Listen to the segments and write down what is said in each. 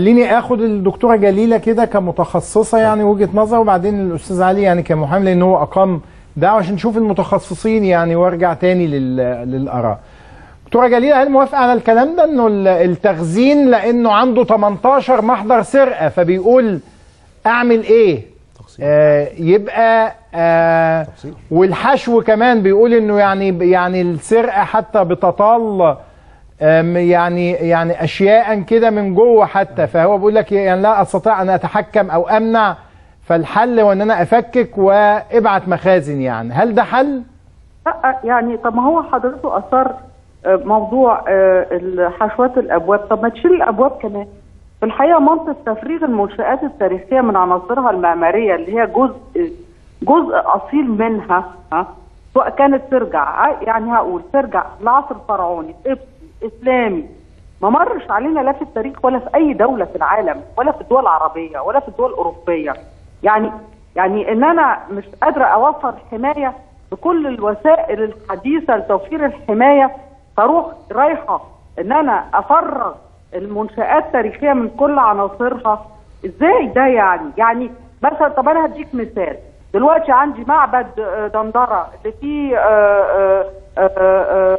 خليني اخد الدكتوره جليله كده كمتخصصه يعني وجهه نظر وبعدين الاستاذ علي يعني كمحامي لان هو اقام دعوه عشان نشوف المتخصصين يعني وارجع تاني لل... للاراء. دكتوره جليله هل موافقه على الكلام ده انه ال- التخزين لانه عنده 18 محضر سرقه فبيقول اعمل ايه؟ آه يبقى آه والحشو كمان بيقول انه يعني يعني السرقه حتى بتطال آم، يعني يعني اشياء كده من جوه حتى فهو بيقول لك يعني لا استطيع ان اتحكم او امنع فالحل هو ان انا افكك وابعت مخازن يعني هل ده حل؟ لا يعني طب ما هو حضرته اثار آه، موضوع آه، حشوات الابواب طب ما تشيل الابواب كمان في الحقيقه منطق تفريغ المنشات التاريخيه من عناصرها المعماريه اللي هي جزء جزء اصيل منها ها سواء كانت ترجع ع- يعني هقول ترجع لعصر فرعوني قبطي اسلامي ما مرش علينا لا في التاريخ ولا في اي دوله في العالم ولا في الدول العربيه ولا في الدول الاوروبيه يعني يعني ان انا مش قادره اوفر حمايه بكل الوسائل الحديثه لتوفير الحمايه فاروح رايحه ان انا افرغ المنشآت التاريخيه من كل عناصرها ازاي ده يعني يعني مثلا طب انا هديك مثال دلوقتي عندي معبد آه، دندره اللي فيه آه، آه، آه، آه،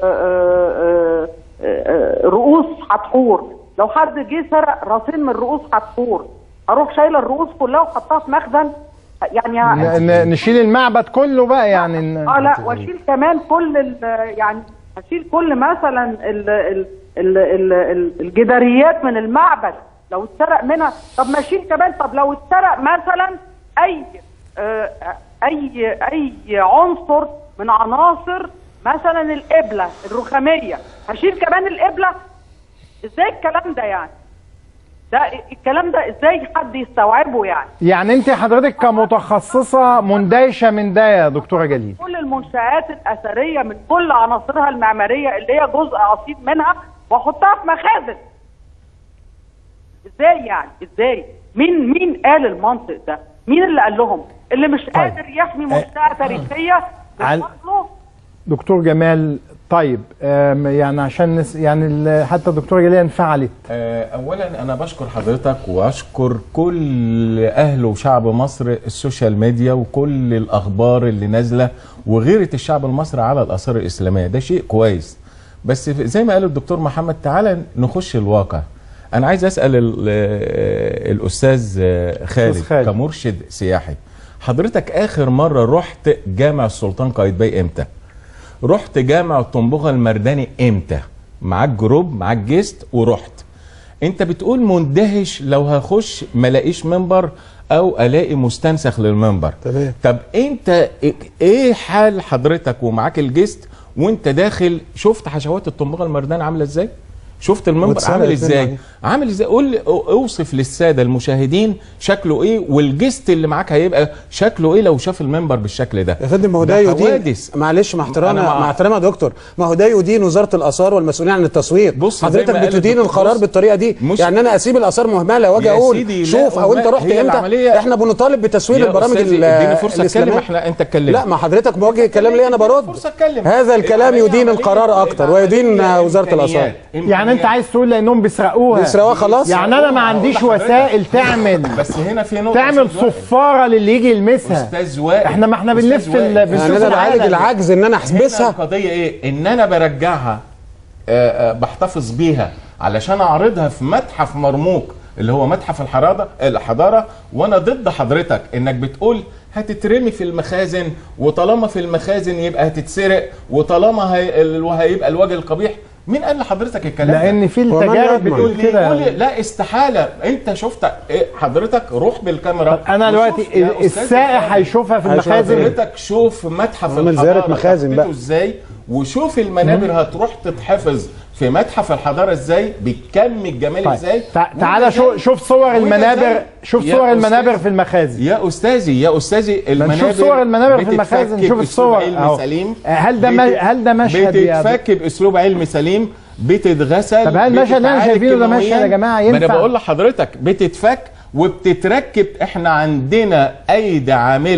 آه، آه، رؤوس حتحور لو حد جه سرق راسين من رؤوس حتحور اروح شايله الرؤوس كلها وحطها في مخزن يعني ن- ن- نشيل المعبد كله بقى يعني ن- اه لا واشيل كمان كل ال- يعني اشيل كل مثلا ال ال ال ال ال الجداريات من المعبد لو اتسرق منها طب ما اشيل كمان طب لو اتسرق مثلا اي آه اي اي عنصر من عناصر مثلا القبله الرخاميه هشيل كمان القبله ازاي الكلام ده يعني ده الكلام ده ازاي حد يستوعبه يعني يعني انت حضرتك كمتخصصه مندهشه من ده يا دكتوره جليل كل المنشآت الأثرية من كل عناصرها المعمارية اللي هي جزء أصيل منها وأحطها في مخازن. إزاي يعني؟ إزاي؟ مين مين قال المنطق ده؟ مين اللي قال لهم؟ اللي مش قادر يحمي منشأة تاريخية عل- بفضله دكتور جمال طيب آم، يعني عشان نس يعني ال- حتى الدكتوره جليل انفعلت آه، اولا انا بشكر حضرتك واشكر كل اهل وشعب مصر السوشيال ميديا وكل الاخبار اللي نازله وغيره الشعب المصري على الاثار الاسلاميه ده شيء كويس بس في- زي ما قال الدكتور محمد تعالى نخش الواقع انا عايز اسال ال- آه، الاستاذ آه، خالد, أستاذ خالد. كمرشد سياحي حضرتك اخر مره رحت جامع السلطان قايتباي امتى رحت جامع الطنبوغه المرداني امتى معاك جروب معاك جيست ورحت انت بتقول مندهش لو هخش ما الاقيش منبر او الاقي مستنسخ للمنبر تمام. طب انت ايه حال حضرتك ومعاك الجيست وانت داخل شفت حشوات الطنبوغه المرداني عامله ازاي شفت المنبر واتسرقت عامل منه ازاي عليه. عامل ازاي قول لي اوصف للساده المشاهدين شكله ايه والجست اللي معاك هيبقى شكله ايه لو شاف المنبر بالشكل ده يا فندم ما هو ده يدين حوادث معلش مع احترامي أنا مع- مع احترامي يا دكتور ما هو ده يدين وزاره الاثار والمسؤولين عن التصوير بص زي حضرتك ما قال بتدين الدكتور، القرار بص، بالطريقه دي مش- يعني انا اسيب الاثار مهمله واجي يا اقول سيدي، لا، شوف او انت هو رحت هي امتى العملية- احنا بنطالب بتسوير يا البرامج أستاذي، ال- اديني فرصة الإسلامية. أتكلم، إحنا- أنت اتكلمت. لا ما حضرتك موجه الكلام ليه انا برد فرصة أتكلم. هذا الكلام العملية يدين عملية- القرار اكتر ويدين العملية وزاره الاثار إمكانيات. يعني انت عايز تقول لانهم بيسرقوها بيسرقوها خلاص يعني انا ما عنديش أقول لحضرتك. وسائل تعمل بس هنا في نقطه تعمل أستاذ وائل. صفاره للي يجي يلمسها استاذ وائل احنا ما احنا أستاذ بنلف ال- وائل. بنشوف يعني انا بعالج العالم. العجز ان انا هنا احبسها القضيه ايه ان انا برجعها آه، آه، بحتفظ بيها علشان اعرضها في متحف مرموق اللي هو متحف الحضاره الحضاره وانا ضد حضرتك انك بتقول هتترمي في المخازن وطالما في المخازن يبقى هتتسرق وطالما هي... ال- هيبقى الوجه القبيح مين قال لحضرتك الكلام ده؟ لان في ومن التجارب يضمن؟ بتقول اللي كده يقول لا استحاله انت شفت إيه حضرتك روح بالكاميرا انا وشوف دلوقتي يا أستاذ السائح الفاضل. هيشوفها في هيشوفها المخازن فين؟ حضرتك شوف متحف عمل الحضاره زيارة مخازن تخطيطه بقى. ازاي وشوف المنابر هتروح تتحفظ في متحف الحضاره ازاي بالكم الجمالي طيب ازاي تع- تعالى شو شوف صور وده المنابر إزاي؟ شوف يا صور المنابر أستاذ. في المخازن يا استاذي يا استاذي المنابر نشوف صور المنابر في المخازن بتتفك شوف الصور بأسلوب أهو. علمي سليم هل ده بت- ما- هل ده مشهد يا بتتفك باسلوب علمي سليم بتتغسل طب هل المشهد اللي احنا بتتعالج شايفينه ده كيماوياً. مشهد يا جماعة ما انا ينفع؟ بقول لحضرتك بتتفك وبتتركب احنا عندنا ايدي عامله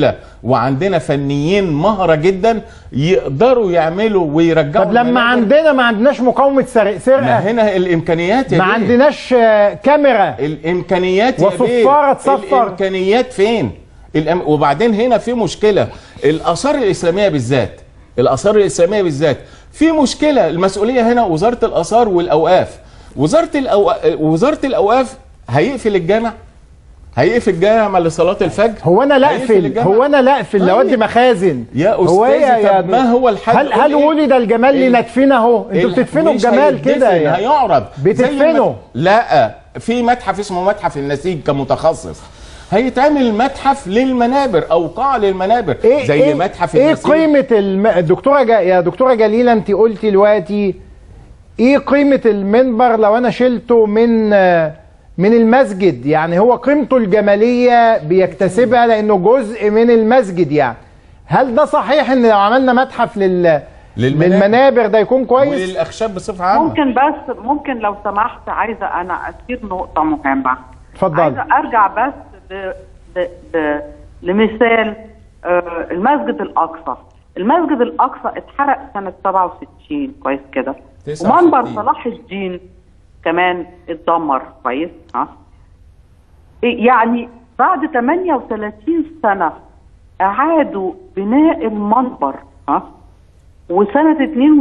وعندنا فنيين مهره جدا يقدروا يعملوا ويرجعوا طب لما المنابر. عندنا ما عندناش مقاومه سرق ما سرقه هنا الامكانيات يا ما بيه. عندناش آه، كاميرا الامكانيات يا وصفارة بيه. تصفر. الامكانيات فين الأم... وبعدين هنا في مشكله الاثار الاسلاميه بالذات الاثار الاسلاميه بالذات في مشكله المسؤوليه هنا وزاره الاثار والاوقاف وزاره الأو... وزاره الاوقاف هيقفل الجامع هيقفل الجامع لصلاه الفجر هو انا لا هيقفل اقفل الجامع. هو انا لا اقفل طيب. لو ادي مخازن يا هو أستاذي، إيه يا طب ما هو الحل؟ هل قول هل إيه؟ ولد الجمال ال- لندفنه اهو انتوا ال- بتدفنوا مش الجمال كده هيدفن، يعني هيعرض زي بتدفنوا. ما- لا في متحف اسمه متحف النسيج كمتخصص هيتعمل متحف للمنابر او قاعه للمنابر ايه زي ايه متحف ايه النسيج قيمه الم... الدكتوره جا... يا دكتوره جليله انت قلتي دلوقتي ايه قيمه المنبر لو انا شلته من آه، من المسجد يعني هو قيمته الجماليه بيكتسبها لانه جزء من المسجد يعني هل ده صحيح ان لو عملنا متحف لل للمنابر. للمنابر ده يكون كويس وللاخشاب بصفه عامه ممكن بس ممكن لو سمحت عايزه انا اثير نقطه مهمه اتفضل. عايزه ارجع بس ل... ل... ل... لمثال آه، المسجد الاقصى المسجد الاقصى اتحرق سنه 67 كويس كده 69. ومنبر صلاح الدين كمان اتدمر كويس ها إيه يعني بعد 38 سنه اعادوا بناء المنبر ها وسنة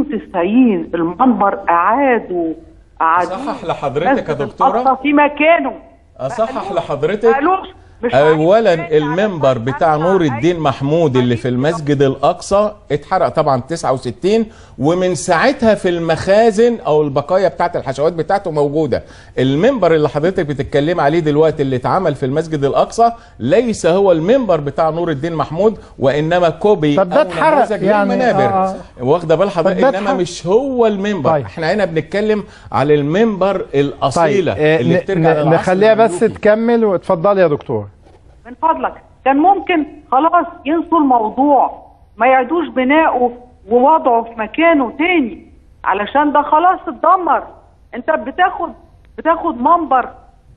92 المنبر أعادوا أعادوا أصحح لحضرتك يا مسجد دكتورة؟ الأقصى في مكانه اصحح ما لحضرتك قالوش مش اولا عايز تاني المنبر على بتاع أي- نور الدين محمود اللي في المسجد الاقصى اتحرق طبعا 69 ومن ساعتها في المخازن او البقايا بتاعت الحشوات بتاعته موجوده المنبر اللي حضرتك بتتكلم عليه دلوقتي اللي اتعمل في المسجد الاقصى ليس هو المنبر بتاع نور الدين محمود وانما كوبي طب ده أو اتحرق نموذج يعني، للمنابر آه، واخده بال حضرتك طب ده انما اتحرق. مش هو المنبر طيب. احنا هنا بنتكلم على المنبر الاصيله آه، اللي ن- بترجع ن- للعصر نخليها بس الملوكي. تكمل واتفضلي يا دكتور من فضلك كان ممكن خلاص ينسوا الموضوع ما يعيدوش بناؤه ووضعه في مكانه تاني علشان ده خلاص اتدمر انت بتاخد بتاخد منبر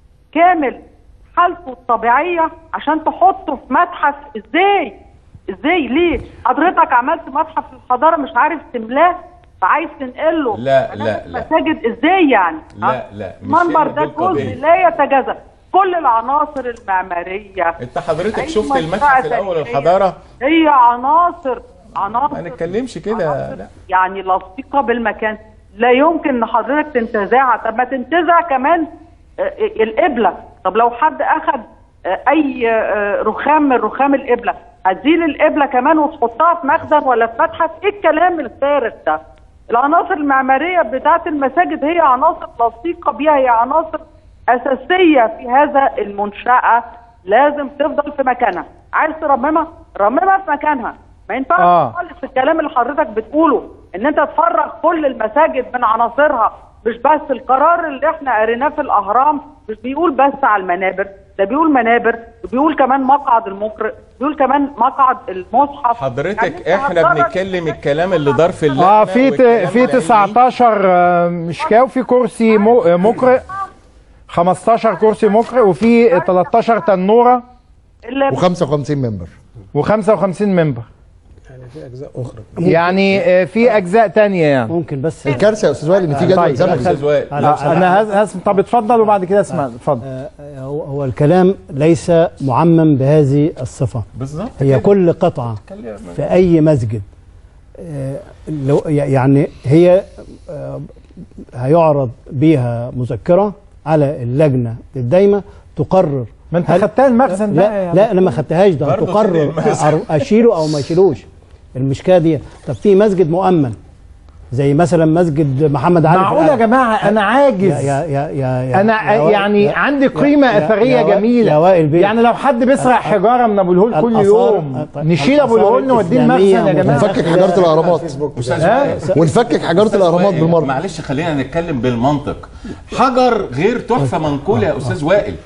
كامل حالته الطبيعية عشان تحطه في متحف ازاي ازاي ليه حضرتك عملت متحف الحضارة مش عارف تملاه فعايز تنقله لا، منابر لا، لا. مساجد ازاي يعني لا، ها؟ لا، مش المنبر هنا ده دي القضية. جزء لا يتجزأ كل العناصر المعمارية انت حضرتك أي شفت مشروع المتحف الاول تاريخي الحضاره هي عناصر عناصر ما نتكلمش كده عناصر لا يعني لصيقه بالمكان لا يمكن ان حضرتك تنتزعها طب ما تنتزع كمان آه، القبله طب لو حد اخذ آه، اي آه، رخام من رخام القبله هتزيل القبله كمان وتحطها في مخزن ولا في متحف ايه الكلام الفارغ ده العناصر المعماريه بتاعه المساجد هي عناصر لصيقه بيها هي عناصر اساسيه في هذا المنشاه لازم تفضل في مكانها عايز ترممها رممها في مكانها ما ينفعش آه. خالص الكلام اللي حضرتك بتقوله ان انت تفرغ كل المساجد من عناصرها مش بس القرار اللي احنا قريناه في الاهرام مش بيقول بس على المنابر ده بيقول منابر وبيقول كمان مقعد المقرئ بيقول كمان مقعد المصحف حضرتك يعني انت احنا هتضرر بنتكلم الكلام اللي دار في اللجنه اه في ت- والكلام في العلمي. 19 آه، مشكاه وفي كرسي م- آه، مقرئ 15 كرسي مقرئ وفي 13 تنوره اللي و55 ممبر و55 منبر يعني في اجزاء اخرى يعني آه، في اجزاء تانية يعني ممكن بس الكارثه يا استاذ وائل ان في جدول طيب. زمني استاذ وائل آه، انا هز... هز... طب اتفضل وبعد كده اسمع اتفضل آه، هو هو الكلام ليس معمم بهذه الصفة بالظبط هي كده. كل قطعة في أي مسجد آه، لو يعني هي آه، هيعرض بيها مذكرة على اللجنة الدايمة تقرر ما انت هل- خدتها المخزن ده لا يعني. لا انا ما خدتهاش ده برضه تقرر خد المخزن. أر- اشيله او ما اشيلوش المشكله دي طب في مسجد مؤمن زي مثلا مسجد محمد علي في معقول يا القلعة. جماعه انا يا عاجز يا يا يا يا انا يا وائل- يعني يا- عندي يا- قيمه يا- اثريه يا وائل- جميله يا وائل بيه يعني لو حد بيسرق حجاره من ابو الهول كل الآثار- يوم طيب، نشيل ابو الآثار الهول نوديه الإسلامية المخزن يا جماعه ونفكك حجاره الاهرامات استاذ ها؟ وائل ونفكك حجاره الاهرامات وائل، بالمره معلش خلينا نتكلم بالمنطق حجر غير تحفه منقوله يا استاذ وائل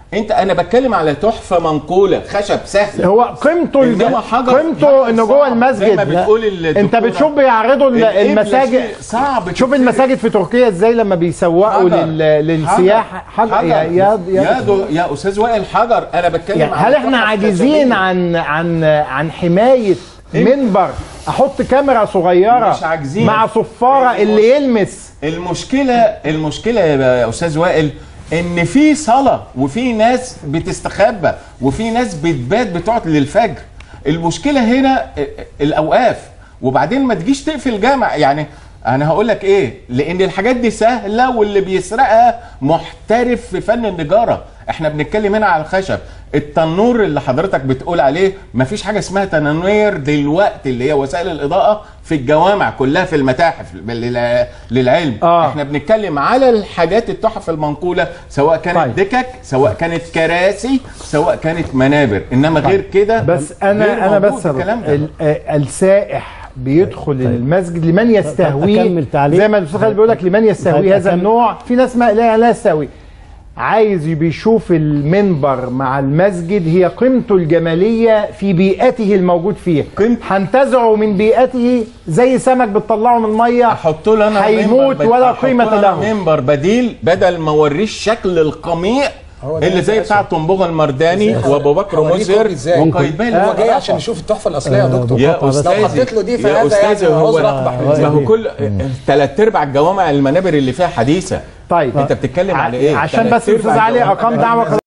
انت انا بتكلم على تحفه منقوله خشب سهل هو قيمته الج... انما حجر قيمته حجر انه صعب. جوه زي ما المسجد بتقول انت الدكتورة. بتشوف بيعرضوا ال- القبلة المساجد شيء صعب شوف تتسرق. المساجد في تركيا ازاي لما بيسوقوا حجر. لل... للسياحه حجر, حجر. يا يا, يا, يا دو يا استاذ وائل حجر انا بتكلم يعني عن هل احنا تحف عاجزين خشبية. عن عن عن حمايه منبر احط كاميرا صغيره مش عاجزين. مع صفاره اللي يلمس المشكله المشكله يا استاذ وائل ان في صلاه وفي ناس بتستخبى وفي ناس بتبات بتقعد للفجر المشكله هنا الاوقاف وبعدين ما تجيش تقفل جامع يعني انا هقول لك ايه لان الحاجات دي سهله واللي بيسرقها محترف في فن النجاره احنا بنتكلم هنا على الخشب التنور اللي حضرتك بتقول عليه مفيش حاجه اسمها تنانير دلوقتي اللي هي وسائل الاضاءه في الجوامع كلها في المتاحف لل- للعلم آه. احنا بنتكلم على الحاجات التحف المنقوله سواء كانت طيب. دكك سواء كانت كراسي سواء كانت منابر انما غير كده بس غير انا انا موجود بس الكلام ده ال- آه، السائح بيدخل المسجد لمن يستهويه أكمل تعليق. زي ما الاستاذ خالد بيقول لك لمن طيب، يستهويه هذا أكمل. النوع في ناس ما لا لا يستهوي عايز بيشوف المنبر مع المسجد هي قيمته الجماليه في بيئته الموجود فيها قيمة- هنتزعه من بيئته زي سمك بتطلعه من الميه احط له انا هيموت منبر- ولا أحط قيمه له أنا له منبر بديل بدل ما اوريه الشكل القميع هو ده اللي زي الأسوأ. بتاع طنبوغ المرداني وابو بكر هوريك مزهر إزاي. وقايبال هو جاي وعرفة. عشان يشوف التحفه الاصليه يا دكتور يا مقاطعة بس. استاذي لو حطيت له دي يا فهذا يعني أستاذي هو عذر أقبح من ما هو دي. كل ثلاث ارباع الجوامع المنابر اللي فيها حديثه طيب انت بتتكلم على ايه عشان تلات بس الاستاذ أرباع علي الجوامع اقام دعوه